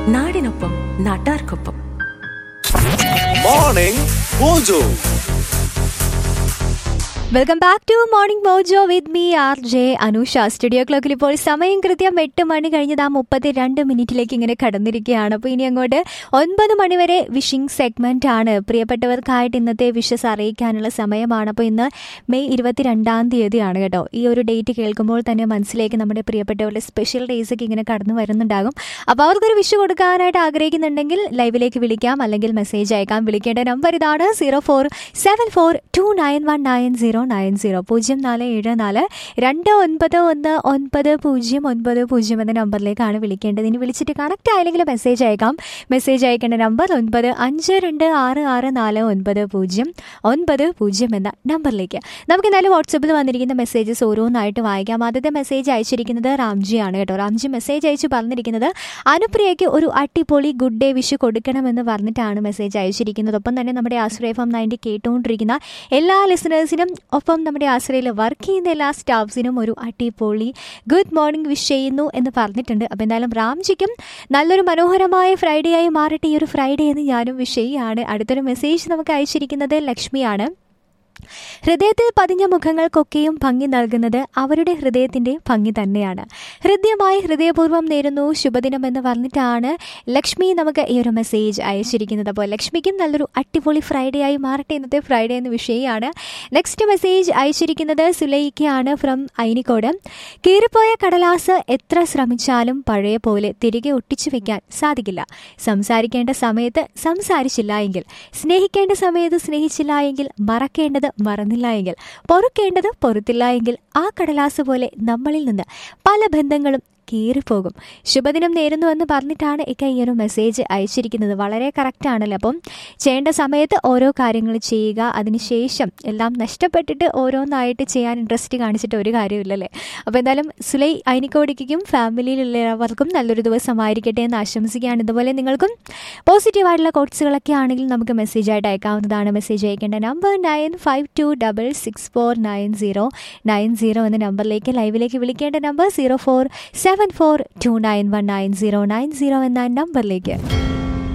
നാടിനൊപ്പം നാട്ടാർക്കൊപ്പം morning mojo welcome back to morning mojo with me R J Anusha studio ക്ലോക്കിൽ ഇപ്പോൾ സമയം കൃത്യം എട്ട് മണി കഴിഞ്ഞത് ആ മുപ്പത്തി രണ്ട് മിനിറ്റിലേക്ക് ഇങ്ങനെ കടന്നിരിക്കുകയാണ് അപ്പോൾ ഇനി അങ്ങോട്ട് ഒൻപത് മണി വരെ വിഷിംഗ് സെഗ്മെന്റ് ആണ് പ്രിയപ്പെട്ടവർക്കായിട്ട് ഇന്നത്തെ വിഷസ് അറിയിക്കാനുള്ള സമയമാണ് അപ്പോൾ ഇന്ന് മെയ് ഇരുപത്തിരണ്ടാം തീയതിയാണ് കേട്ടോ ഈ ഒരു ഡേറ്റ് കേൾക്കുമ്പോൾ തന്നെ മനസ്സിലേക്ക് നമ്മുടെ പ്രിയപ്പെട്ടവരുടെ സ്പെഷ്യൽ ഡേയ്സ് ഒക്കെ ഇങ്ങനെ കടന്നു വരുന്നുണ്ടാകും അപ്പോൾ അവർക്കൊരു വിഷ് കൊടുക്കാനായിട്ട് ആഗ്രഹിക്കുന്നുണ്ടെങ്കിൽ ലൈവിലേക്ക് വിളിക്കാം അല്ലെങ്കിൽ മെസ്സേജ് അയക്കാം വിളിക്കേണ്ട നമ്പർ ഇതാണ് zero four seven four two nine one nine zero nine zero പൂജ്യം നാല് ഏഴ് നാല് രണ്ട് ഒൻപത് ഒന്ന് ഒൻപത് പൂജ്യം ഒൻപത് പൂജ്യം എന്ന നമ്പറിലേക്കാണ് വിളിക്കേണ്ടത് ഇനി വിളിച്ചിട്ട് കണക്ട് ആയില്ലെങ്കിൽ മെസ്സേജ് അയക്കാം മെസ്സേജ് അയക്കേണ്ട നമ്പർ ഒൻപത് അഞ്ച് രണ്ട് ആറ് ആറ് നാല് ഒൻപത് പൂജ്യം ഒൻപത് പൂജ്യം എന്ന നമ്പറിലേക്ക് നമുക്ക് എന്തായാലും വാട്സപ്പിൽ വന്നിരിക്കുന്ന മെസ്സേജസ് ഓരോന്നായിട്ട് വായിക്കാം ആദ്യത്തെ മെസ്സേജ് അയച്ചിരിക്കുന്നത് റാംജിയാണ് കേട്ടോ റാംജി മെസ്സേജ് അയച്ച് പറഞ്ഞിരിക്കുന്നത് അനുപ്രിയയ്ക്ക് ഒരു അട്ടിപ്പൊളി ഗുഡ് ഡേ വിഷ് കൊടുക്കണമെന്ന് പറഞ്ഞിട്ടാണ് മെസ്സേജ് അയച്ചിരിക്കുന്നത് ഒപ്പം തന്നെ നമ്മുടെ ആശ്രയ ഫം നയൻറ്റി കേട്ടുകൊണ്ടിരിക്കുന്ന എല്ലാ ലിസണേഴ്സിനും ഒപ്പം നമ്മുടെ ആശ്രയയിൽ വർക്ക് ചെയ്യുന്ന എല്ലാ സ്റ്റാഫ്സിനും ഒരു അടിപൊളി ഗുഡ് മോർണിംഗ് വിഷ് ചെയ്യുന്നു എന്ന് പറഞ്ഞിട്ടുണ്ട് അപ്പോൾ എന്തായാലും റാംജിക്കും നല്ലൊരു മനോഹരമായ ഫ്രൈഡേ ആയി മാറട്ടെ ഈ ഒരു ഫ്രൈഡേ എന്ന് ഞാനും വിഷ് ചെയ്യുകയാണ് അടുത്തൊരു മെസ്സേജ് നമുക്ക് അയച്ചിരിക്കുന്നത് ലക്ഷ്മിയാണ് ഹൃദയത്തിൽ പതിഞ്ഞ മുഖങ്ങൾക്കൊക്കെയും ഭംഗി നൽകുന്നത് അവരുടെ ഹൃദയത്തിന്റെ ഭംഗി തന്നെയാണ് ഹൃദ്യമായി ഹൃദയപൂർവ്വം നേരുന്നു ശുഭദിനം എന്ന് പറഞ്ഞിട്ടാണ് ലക്ഷ്മി നമുക്ക് ഈ ഒരു മെസ്സേജ് അയച്ചിരിക്കുന്നത് അപ്പോൾ ലക്ഷ്മിക്കും നല്ലൊരു അടിപൊളി ഫ്രൈഡേ ആയി മാറട്ടെ ഇന്നത്തെ ഫ്രൈഡേ എന്ന വിഷയമാണ് നെക്സ്റ്റ് മെസ്സേജ് അയച്ചിരിക്കുന്നത് സുലൈക്കയാണ് ഫ്രം ഐനിക്കോട് കീറിപ്പോയ കടലാസ് എത്ര ശ്രമിച്ചാലും പഴയ പോലെ തിരികെ ഒട്ടിച്ചു വെക്കാൻ സാധിക്കില്ല സംസാരിക്കേണ്ട സമയത്ത് സംസാരിച്ചില്ല എങ്കിൽ സ്നേഹിക്കേണ്ട സമയത്ത് സ്നേഹിച്ചില്ല എങ്കിൽ മറക്കേണ്ടത് മറന്നില്ല എങ്കിൽ പൊറുക്കേണ്ടത് പൊറുത്തില്ല എങ്കിൽ ആ കടലാസ് പോലെ നമ്മളിൽ നിന്ന് പല ബന്ധങ്ങളും കീറിപ്പോകും ശുഭദിനം നേരുന്നു എന്ന് പറഞ്ഞിട്ടാണ് ഇക്ക ഈ ഒരു മെസ്സേജ് അയച്ചിരിക്കുന്നത് വളരെ കറക്റ്റ് ആണല്ലോ അപ്പം ചെയ്യേണ്ട സമയത്ത് ഓരോ കാര്യങ്ങൾ ചെയ്യുക അതിനുശേഷം എല്ലാം നഷ്ടപ്പെട്ടിട്ട് ഓരോന്നായിട്ട് ചെയ്യാൻ ഇൻട്രസ്റ്റ് കാണിച്ചിട്ട് ഒരു കാര്യമില്ലല്ലേ അപ്പോൾ എന്തായാലും സുലൈ അയിനിക്കോടിക്കും ഫാമിലിയിലുള്ളവർക്കും നല്ലൊരു ദിവസമായിരിക്കട്ടെ എന്ന് ആശംസിക്കുകയാണ് ഇതുപോലെ നിങ്ങൾക്കും പോസിറ്റീവായിട്ടുള്ള കോട്സുകളൊക്കെ ആണെങ്കിൽ നമുക്ക് മെസ്സേജ് ആയിട്ട് അയക്കാവുന്നതാണ് മെസ്സേജ് അയക്കേണ്ട number nine five two double six four nine zero nine zero എന്ന നമ്പറിലേക്ക് ലൈവിലേക്ക് വിളിക്കേണ്ട number zero four seven four two nine one nine zero nine zero എന്ന നമ്പറിലേക്ക്